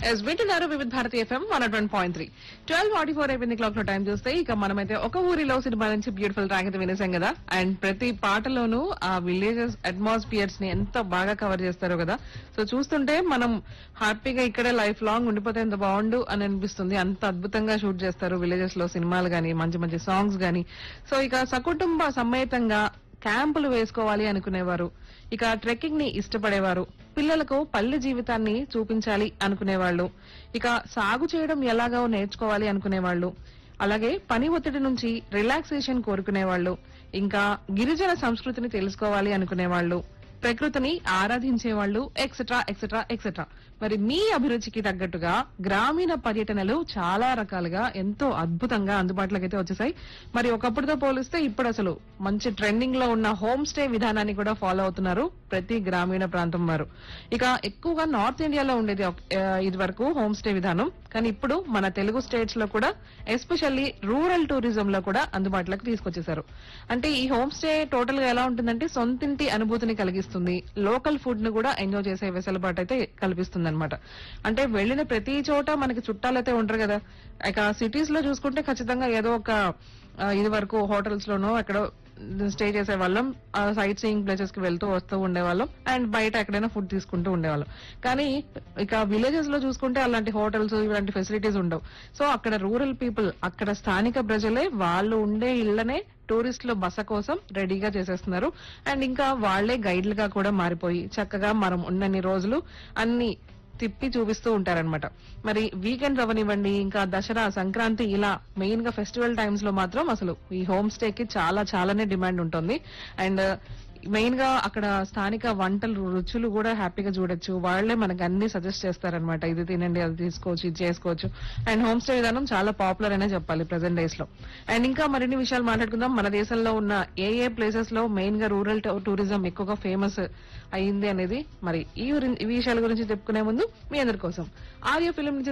yes వింటున్నారు Vividh Bharati FM one one point three twelve forty four అయిపోయింది clock లో time చూస్తే ఇక మనమైతే ఒక ఊరిలో సినిమా నుంచి బ్యూటిఫుల్ ట్రాక్ అయితే వినేసాం కదా అండ్ ప్రతి పాటలోనూ ఆ విలేజెస్ అట్మాస్ఫియర్స్ ని ఎంత బాగా కవర్ చేస్తారో కదా సో చూస్తుంటే మనం హ్యాపీగా ఇక్కడే లైఫ్ లాంగ్ ఉండిపోతే ఎంత బాగుండు అని అనిపిస్తుంది అంత అద్భుతంగా షూట్ చేస్తారు విలేజెస్ లో సినిమాలు గానీ మంచి మంచి సాంగ్స్ గానీ సో ఇక సకుటుంబ సమేతంగా క్యాంపులు వేసుకోవాలి అనుకునేవారు ఇక ట్రెక్కింగ్ ని ఇష్టపడేవారు పిల్లలకు పల్లె జీవితాన్ని చూపించాలి అనుకునేవాళ్ళు ఇక సాగు చేయడం ఎలాగో నేర్చుకోవాలి అనుకునేవాళ్ళు అలాగే పని ఒత్తిడి నుంచి రిలాక్సేషన్ కోరుకునేవాళ్ళు ఇంకా గిరిజన సంస్కృతిని తెలుసుకోవాలి అనుకునేవాళ్ళు ప్రకృతిని ఆరాధించేవాళ్ళు ఎక్సెట్రా ఎక్సెట్రా ఎక్సెట్రా మరి మీ అభిరుచికి తగ్గట్టుగా గ్రామీణ పర్యటనలు చాలా రకాలుగా ఎంతో అద్భుతంగా అందుబాటులోకి అయితే వచ్చేసాయి మరి ఒకప్పుడుతో పోలిస్తే ఇప్పుడు అసలు మంచి ట్రెండింగ్ లో ఉన్న హోమ్ స్టే విధానాన్ని కూడా ఫాలో అవుతున్నారు ప్రతి గ్రామీణ ప్రాంతం వారు ఇక ఎక్కువగా నార్త్ ఇండియాలో ఉండేది ఒక- ఆ, ఇది వరకు హోమ్ స్టే విధానం కానీ ఇప్పుడు మన తెలుగు స్టేట్స్ లో కూడా ఎస్పెషల్లీ రూరల్ టూరిజం లో కూడా అందుబాటులోకి తీసుకొచ్చేసారు అంటే ఈ హోమ్ స్టే టోటల్ గా ఎలా ఉంటుందంటే సొంతింటి అనుభూతిని కలిగిస్తుంది లోకల్ ఫుడ్ ను కూడా ఎంజాయ్ చేసే వెసులుబాటు అయితే కల్పిస్తుంది అనమాట అంటే వెళ్ళిన ప్రతి చోట మనకి చుట్టాలైతే ఉంటారు కదా ఇక సిటీస్ లో చూసుకుంటే ఖచ్చితంగా ఏదో ఒక ఆ, ఇది వరకు హోటల్స్ లోనో ఎక్కడో స్టే చేసే వాళ్ళం సైట్ సీయింగ్ ప్లేసెస్ కి వెళ్తూ వస్తూ ఉండేవాళ్ళం అండ్ బయట ఎక్కడైనా ఫుడ్ తీసుకుంటూ ఉండేవాళ్ళం కానీ ఇక విలేజెస్ లో చూసుకుంటే అలాంటి హోటల్స్ ఇలాంటి ఫెసిలిటీస్ ఉండవు సో అక్కడ రూరల్ పీపుల్ అక్కడ స్థానిక ప్రజలే వాళ్ళు ఉండే ఇళ్లనే టూరిస్టుల బస కోసం రెడీగా చేసేస్తున్నారు అండ్ ఇంకా వాళ్లే గైడ్లుగా కూడా మారిపోయి చక్కగా మనం ఉన్నన్ని రోజులు అన్ని తిప్పి చూపిస్తూ ఉంటారన్నమాట మరి వీకెండ్ అవనివ్వండి ఇంకా దసరా సంక్రాంతి ఇలా మెయిన్ గా ఫెస్టివల్ టైమ్స్ లో మాత్రం అసలు ఈ హోమ్ స్టే కి చాలా చాలానే డిమాండ్ ఉంటుంది అండ్ మెయిన్ గా అక్కడ స్థానిక వంటలు రుచులు కూడా హ్యాపీగా చూడొచ్చు వాళ్ళే మనకి అన్ని సజెస్ట్ చేస్తారనమాట ఇది తినండి అది తీసుకోవచ్చు ఇది చేసుకోవచ్చు అండ్ హోమ్ స్టే విధానం చాలా పాపులర్ అనే చెప్పాలి ప్రెసెంట్ డేస్ లో అండ్ ఇంకా మరిన్ని విషయాలు మాట్లాడుకుందాం మన దేశంలో ఉన్న ఏ ఏ ప్లేసెస్ లో మెయిన్ గా రూరల్ టూరిజం ఎక్కువగా ఫేమస్ అయింది అనేది మరి ఈ గురి- ఈ విషయాల గురించి చెప్పుకునే ముందు మీ అందరి కోసం ఆర్య ఫిలిం నుంచి